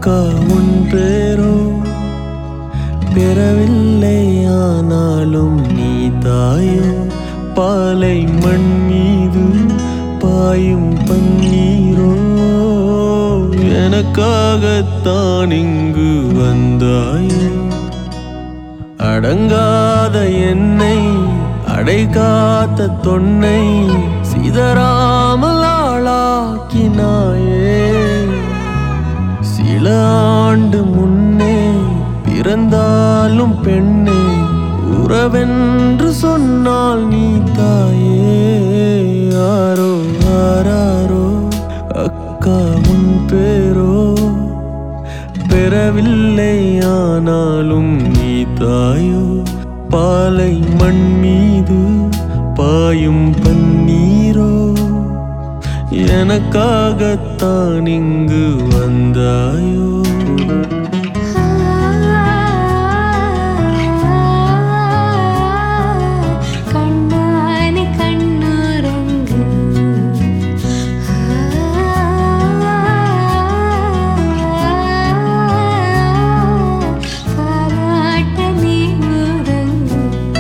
அக்கா உன் பேரோ பெறவில்லை ஆனாலும் நீ தாயோ பாலை மண் மீது பாயும் பன்னீரோ எனக்காகத்தான் இங்கு வந்தாயோ அடங்காத என்னை அடைகாத்த தொன்னை சிதறாமல் ஆளாக்கினாயே சில ஆண்டு முன்னே பிறந்தாலும் பெண்ணே உறவென்று சொன்னால் நீ தாயே யாரோ ஆராரோ அக்கா உன் பேரோ பெறவில்லை ஆனாலும் நீ தாயோ பாலை மண் மீது பாயும் பன்னீரோ எனக்காகத்தான் இங்கு வந்தாயோ கண்ணானி கண்ணுறங்கு பாராட்ட நீ உறங்கு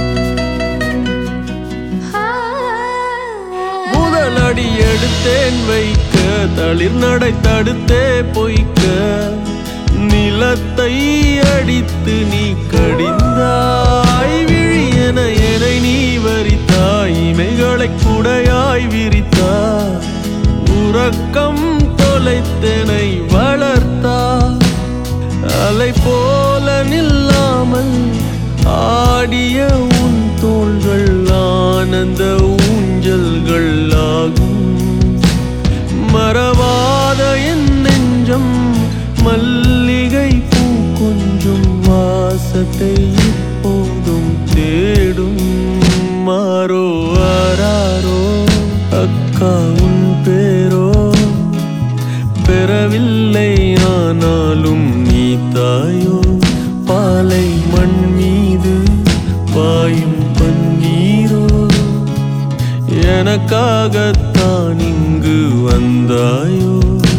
முதலடி எடுத்தேன் வைக்க தளிர் நடை தடுத்தே பொய்க்க நிலத்தை அடித்து நீ கடிந்தாய் விழியென என்னை நீ வரித்தாய் இமைகளை குடையாய் விரித்தாய் உறக்கம் தொலைத்தனை வளர்த்தாய் அலை போல நில்லாமல் ஆடிய உன் தோள்கள் ஆனந்த ஊஞ்சல்கள் ஆகும் மறவாத என் நெஞ்சம் மல்லிகை பூ கொஞ்சம் வாசத்தை இப்போதும் தேடும் மாறோ ஆராரோ அக்கா உன் பேரோ பெறவில்லை ஆனாலும் நீ தாயோ பாலை மண் மீது பாயும் பன்னீரோ எனக்காகத்தான் இங்கு வந்தாயோ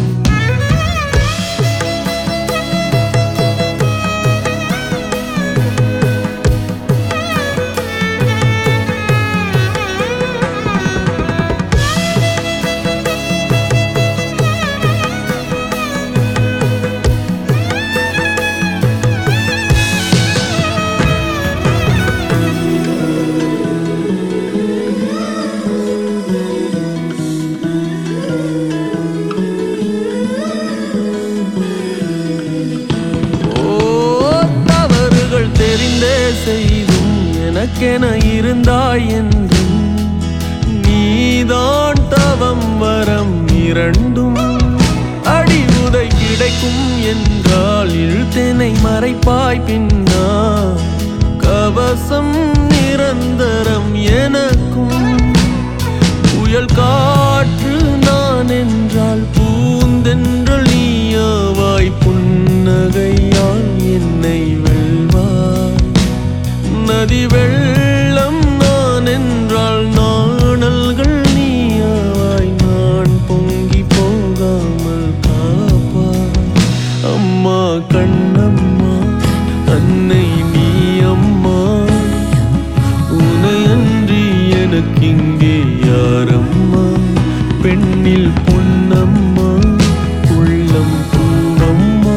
ஓ தவறுகள் தெரிந்தே செய்தும் எனக்கென இருந்தாய் என்றும் நீதான் தவம் வரம் இரண்டும் அடி உதை கிடைக்கும் என்றால் இழுத்தனை மறைப்பாய் பின்னா கவசம் நிரந்தரம் எனக்கும் புயல் காற்று நான் என்றால் பூந்தென்றல் நீயாவாய் புன்னகையால் என்னை வெல்வாய் நதி வெள்ளம் நான் என்றால் நாணல்கள் நீயாவாய் நான் பொங்கி போகாமல் காப்பாய் அம்மா கண்ணம்மா அன்னை நீ அம்மா உனை அன்றி எனக்கிங்கே யாரம்மா பெண்ணில் பொன்னம்மா உள்ளம் பூவம்மா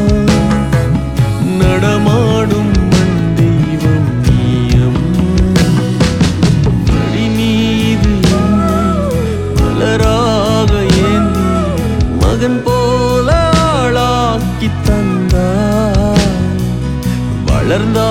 நடமாடும் மண் தெய்வம் நீ அம்மா அடி மீது என்னை மலராக ஏந்தி மகன் போல ஆளாக்கி தந்தாய் வளர்ந்தா